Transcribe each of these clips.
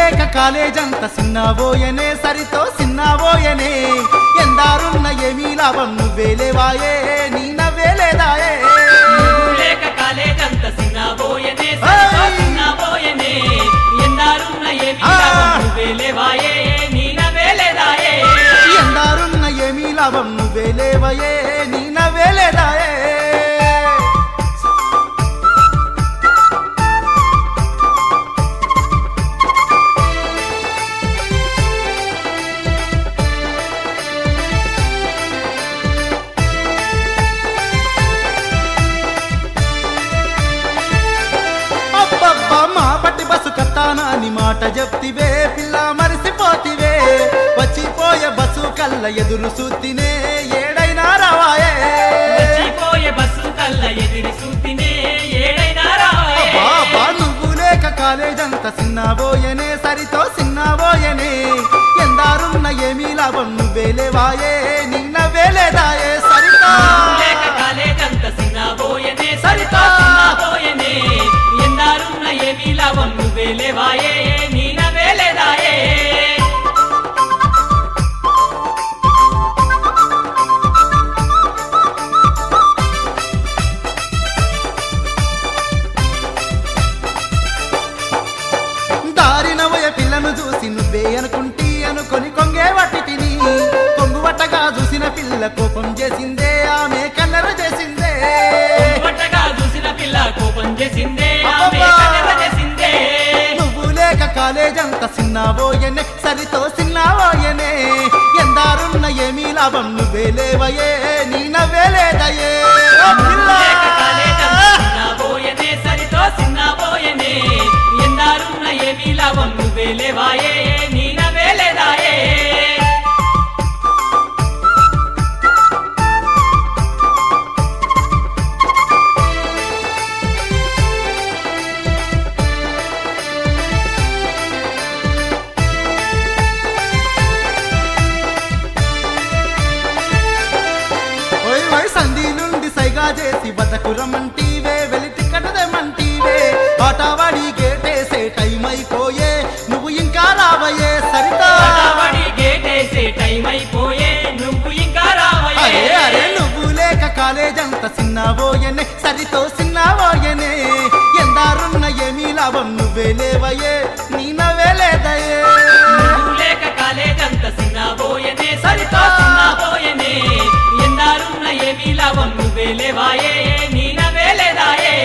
లేక కాలేజంత సిన్నబోయనే సరితో సిన్నబోయనే ఎందారున్న ఏమీ లాభం నువ్వేలేవాయే నీ నవ్వేలేదాయే లేక కాలేజంత సిన్నబోయనే ఏయ్! సరితో సిన్నబోయనే ఎందారున్న ఏమి ఆ! లాభం నువ్వేలేవాయే నీ నవ్వేలేదాయే ఎందారున్న ఏమీ లాభం నువ్వేలేవయే నీ నవ్వేలేదాయే అబ్బబ్బా మా పట్టి బస్సు కత్తానా అని మాట చెప్తివే పిల్ల మరిసిపోతివే వచ్చిపోయే బస్సు కల్ల ఎదురు సూతినే ఏడైనా రావాయే వచ్చిపోయే బస్సు కల్ల ఎదిరి సూతినే ఏడైనా రావాయే బాబా నువ్వు లేక కాలేజంత సిన్నబోయనే సరితో సిన్నబోయనే ఎందారున్న ఏమీ లాభం నువ్వేలేవాయే నిన్న వేలేదాయే సరితా లేక కాలేజంత సిన్నబోయనే సరితో సిన్నబోయనే ఎందారున్న ఏమి లాభం నువ్వేలేవాయే నీ నవ్వేలేదాయే దారినవయ పిల్లను చూసి నువ్వే అనుకుంటీ అనుకొని కొంగే వట్టి తిని కొంగు వట్టగా చూసిన పిల్ల కోపం చేసిందే ఆమె కన్నర చేసిందే పట్టగా చూసిన పిల్ల కోపం చేసిందే ఆమె అబ్బబ్బా! కన్నెర చేసిందే నువ్వు లేక కాలేజంత సిన్నబోయనే సరితో సిన్నబోయనే ఎందారున్న ఏమీ లాభం నువ్వే లేవయే నీ నవ్వేలేదయే ఓ పిల్ల! లేక కాలేజంత సిన్నబోయనే సరితో సిన్నబోయనే ఎందారున్న ఏమి లాభం నువ్వేలేవాయే నీ నవ్వేలేదాయే ఓయ్ ఓయ్ సంధి నుండి సైగా చేసి బతకురమంటీవే వెలిటి కట్టదేమంటీవే ఆటవాడి గేటేసే టైం అయిపోయే నువ్వు ఇంకా రావయే సరితా పడవడి గేటేసే టైం అయిపోయే నువ్వు ఇంకా రావయ్యే అరే అరే నువ్వు లేక కాలేజంత సిన్నబోయనే సరితో సిన్నబోయనే ఎందారున్న ఏమీ లాభం నువ్వే లేవయే నీ నవ్వే లేదయే నువ్వు లేక కాలేజంత సిన్నబోయనే సరితో సిన్నబోయనే ఎందారున్న ఏమి లాభం నువ్వేలేవాయే నీ నవ్వేలేదాయే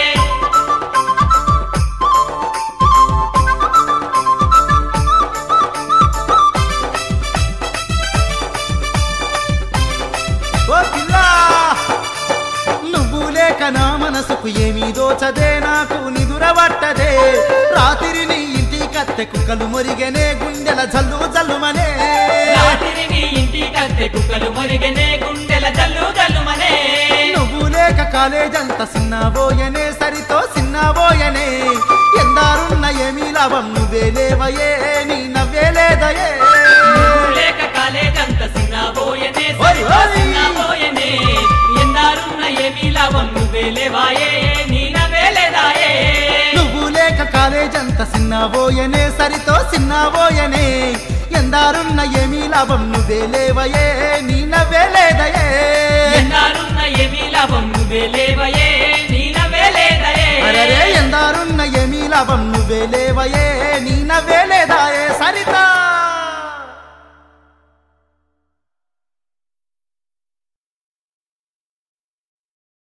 ఓ పిల్ల నువ్వు లేక నా మనసుకు ఏమీ దోచదే నాకు నిదురబట్టదే రాత్రి నీ ఇంటి కత్తె కుక్కలు మొరిగనే గుండెల జల్లు జల్లుమనే రాత్రి నీ ఇంటి కత్తె కుక్కలు మొరిగనే గుండెల జల్లు జల్లుమనే నువ్వు లేక కాలేజంత సిన్నబోయనే సరితో సిన్నబోయనే ఎందారున్న ఏమీ లాభం నువ్వే లేవయే నీ నవ్వే లేదయే నువ్వు లేక కాలేజంత సిన్నబోయనే ఓయ్ సరితో ఓయ్. సిన్నబోయనే ఎందారున్న ఏమి లాభం నువ్వేలేవాయే నీ నవ్వేలేదాయే నువ్వు లేక కాలేజంత సిన్నబోయనే సరితో సిన్నబోయనే ఎందారున్న ఏమీ లాభం నువ్వే లేవయే నీ నవ్వే లేదయే ఎందారున్న ఏమి లాభం నువ్వేలేవయే నీ నవ్వేలేదయే అరరే ఎందారున్న ఏమీ లాభం నువ్వే లేవయే నీ నవ్వే